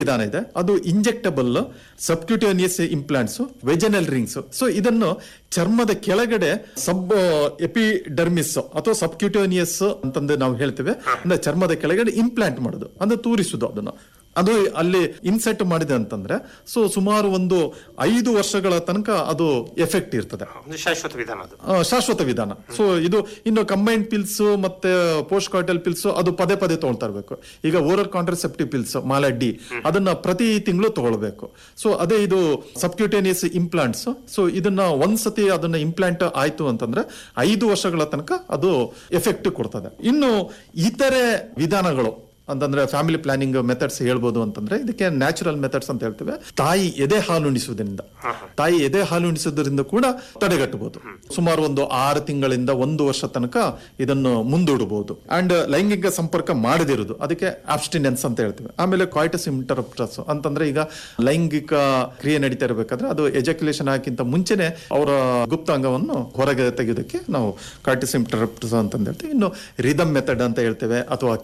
ವಿಧಾನ ಇದೆ ಅದು injectable subcutaneous implants vaginal rings so ಇದನ್ನು ಚರ್ಮದ ಕೆಳಗಡೆ ಸಬ್ ಎಪಿಡರ್ಮಿಸ್ ಅಥವಾ ಸಬ್ಕ್ಯೂಟೇನಿಯಸ್ ಅಂತಂದು ನಾವು ಹೇಳ್ತೇವೆ ಅಂದ್ರೆ ಚರ್ಮದ ಕೆಳಗಡೆ ಇಂಪ್ಲಾಂಟ್ ಮಾಡೋದು ಅಂದ್ರೆ ತೂರಿಸುದು ಅದನ್ನು ಅದು ಅಲ್ಲಿ ಇನ್ಸೆಟ್ ಮಾಡಿದೆ ಅಂತಂದ್ರೆ ಸೊ ಸುಮಾರು ಒಂದು ಐದು ವರ್ಷಗಳ ತನಕ ಅದು ಎಫೆಕ್ಟ್ ಇರ್ತದೆ ಒಂದು ಶಾಶ್ವತ ವಿಧಾನ ಅದು ಆ, ಶಾಶ್ವತ ವಿಧಾನ ಸೊ ಇದು ಇನ್ನು ಕಂಬೈನ್ಡ್ ಪಿಲ್ಸ್ ಮತ್ತೆ ಪೋಸ್ಟ್ ಕಾರ್ಟಲ್ ಪಿಲ್ಸ್ ಅದು ಪದೇ ಪದೇ ತಗೊಳ್ತಾ ಇರ್ಬೇಕು ಈಗ oral contraceptive pills Mala D ಅದನ್ನ ಪ್ರತಿ ತಿಂಗಳು ತಗೊಳ್ಬೇಕು ಸೊ ಅದೇ ಇದು ಸಬ್ಕ್ಯೂಟೇನಿಯಸ್ ಇಂಪ್ಲಾಂಟ್ಸ್ ಸೊ ಇದನ್ನ ಒಂದ್ಸತಿ ಅದನ್ನ ಇಂಪ್ಲಾಂಟ್ ಆಯ್ತು ಅಂತಂದ್ರೆ ಐದು ವರ್ಷಗಳ ತನಕ ಅದು ಎಫೆಕ್ಟ್ ಕೊಡ್ತದೆ ಇನ್ನು ಇತರೆ ವಿಧಾನಗಳು ಅಂತಂದ್ರೆ ಫ್ಯಾಮಿಲಿ ಪ್ಲಾನಿಂಗ್ ಮೆಥಡ್ಸ್ ಹೇಳ್ಬೋದು ಅಂತಂದ್ರೆ ಇದಕ್ಕೆ ನ್ಯಾಚುರಲ್ ಮೆಥಡ್ಸ್ ಅಂತ ಹೇಳ್ತೇವೆ ತಾಯಿ ಎದೆ ಹಾಲು ಉಣಿಸುವುದರಿಂದ ತಾಯಿ ಎದೆ ಹಾಲು ಉಣಿಸೋದ್ರಿಂದ ಕೂಡ ತಡೆಗಟ್ಟಬಹುದು ಸುಮಾರು ಒಂದು ಆರು ತಿಂಗಳಿಂದ ಒಂದು ವರ್ಷ ತನಕ ಇದನ್ನು ಮುಂದೂಡಬಹುದು ಅಂಡ್ ಲೈಂಗಿಕ ಸಂಪರ್ಕ ಮಾಡದಿರುವುದು ಅದಕ್ಕೆ ಆಬ್ಸ್ಟಿನೆನ್ಸ್ ಅಂತ ಹೇಳ್ತೇವೆ ಆಮೇಲೆ ಕಾಯ್ಟಸ್ ಇಂಟರಪ್ಟರ್ಸ್ ಅಂತಂದ್ರೆ ಈಗ ಲೈಂಗಿಕ ಕ್ರಿಯೆ ನಡೀತಾ ಇರಬೇಕಾದ್ರೆ ಅದು ಎಜಕ್ಯುಲೇಷನ್ ಹಾಕಿಂತ ಮುಂಚೆನೆ ಅವರ ಗುಪ್ತಾಂಗವನ್ನು ಹೊರಗೆ ತೆಗೆಯೋದಕ್ಕೆ ನಾವು ಕಾಯ್ಟಸ್ ಇಂಟರಪ್ಟರ್ಸ್ ಅಂತ ಹೇಳ್ತೇವೆ ಇನ್ನು ರಿದಮ್ ಮೆಥಡ್ ಅಂತ ಹೇಳ್ತೇವೆ ಅಥವಾ